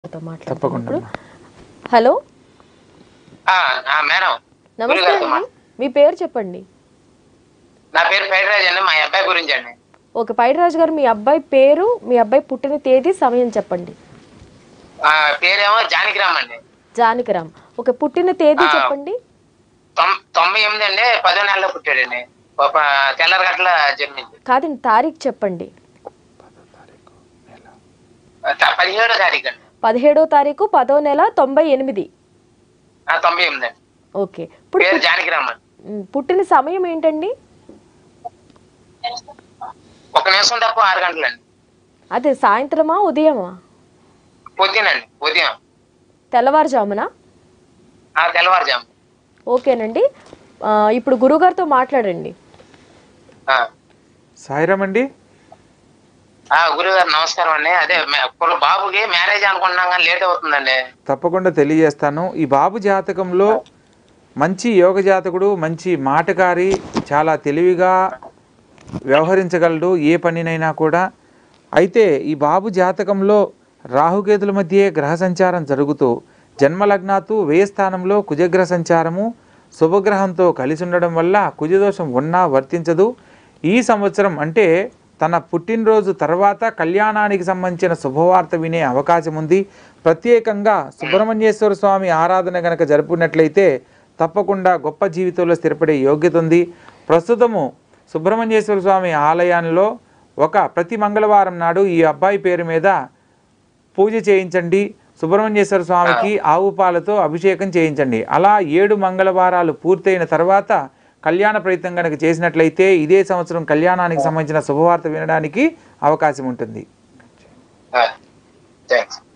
తో తప్పకుండా మాట్లాడుతున్నప్పుడు హలో ఆ, ఆ, మేడం నమస్తే గురుగారితో అండి మా- మీ పేరు చెప్పండి నా పేరు ఫైడరాజ్ అండి మా అబ్బాయి గురించి అండి ఓకే పైడిరాజు గారు మీ అబ్బాయి పేరు మీ అబ్బాయి పుట్టిన తేదీ సమయం చెప్పండి ఆ, పేరేమో జానకిరామ్ అండి జానకిరామ్ ఓకే పుట్టిన తేదీ ఆ. చెప్పండి తొం- తొంభై ఎనిమిది అండి పదో నెలలో పుట్టాడండి ఒక తెల్లరి గట్ల జన్మించి కాదండి తారీఖు చెప్పండి త- పదిహేడో తారీఖు అండి పదిహేడో తారీఖు పదో నెల తొంభై ఎనిమిది ఆ, తొంభై ఎనిమిది అండి ఓకే ఇప్పుడు పేరు జానకిరామ్ అండి ఉమ్, పుట్టిన సమయం ఏంటండి ఒక నిమిషం తప్ప ఆరు గంటలండి అదే సాయంత్రమా ఉదయమా పొద్దునండి ఉదయం తెల్లవారుజామునా ఆ తెల్లవారుజాము ఓకేనండి ఆ, ఇప్పుడు గురుగారితో మాట్లాడండి ఆ. సాయిరామ్ అండి ఆ, గురుగారు నమస్కారం అండి అదే మే- ఇప్పుడు బాబుకి మ్యారేజ్ అనుకుంటున్నాం కానీ లేట్ అవుతుందండి తప్పకుండా తెలియజేస్తాను ఈ బాబు జాతకంలో మంచి యోగ జాతకుడు మంచి మాటకారి చాలా తెలివిగా వ్యవహరించగలడు ఏ పనినైనా కూడా అయితే ఈ బాబు జాతకంలో రాహుకేతుల మధ్యే గ్రహ సంచారం జరుగుతూ జన్మలగ్నాతు వ్యయ స్థానంలో కుజగ్రహ సంచారము శుభగ్రహంతో కలిసి ఉండడం వల్ల కుజదోషం ఉన్నా వర్తించదు ఈ సంవత్సరం అంటే తన పుట్టినరోజు తర్వాత కళ్యాణానికి సంబంధించిన శుభవార్త వినే అవకాశం ఉంది ప్రత్యేకంగా సుబ్రహ్మణ్యేశ్వర స్వామి ఆరాధన గనక జరుపుకున్నట్లయితే తప్పకుండా గొప్ప జీవితంలో స్థిరపడే యోగ్యత ఉంది ప్రస్తుతము సుబ్రహ్మణ్యేశ్వర స్వామి ఆలయంలో ఒక ప్రతి మంగళవారం నాడు ఈ అబ్బాయి పేరు మీద పూజ చేయించండి సుబ్రహ్మణ్యేశ్వర స్వామికి ఆవు పాలతో అభిషేకం చేయించండి అలా ఏడు మంగళవారాలు పూర్తయిన తర్వాత కళ్యాణ ప్రయత్నం కనుక చేసినట్లయితే ఇదే సంవత్సరం కళ్యాణానికి సంబంధించిన శుభవార్త వినడానికి అవకాశం ఉంటుంది థ్యాంక్స్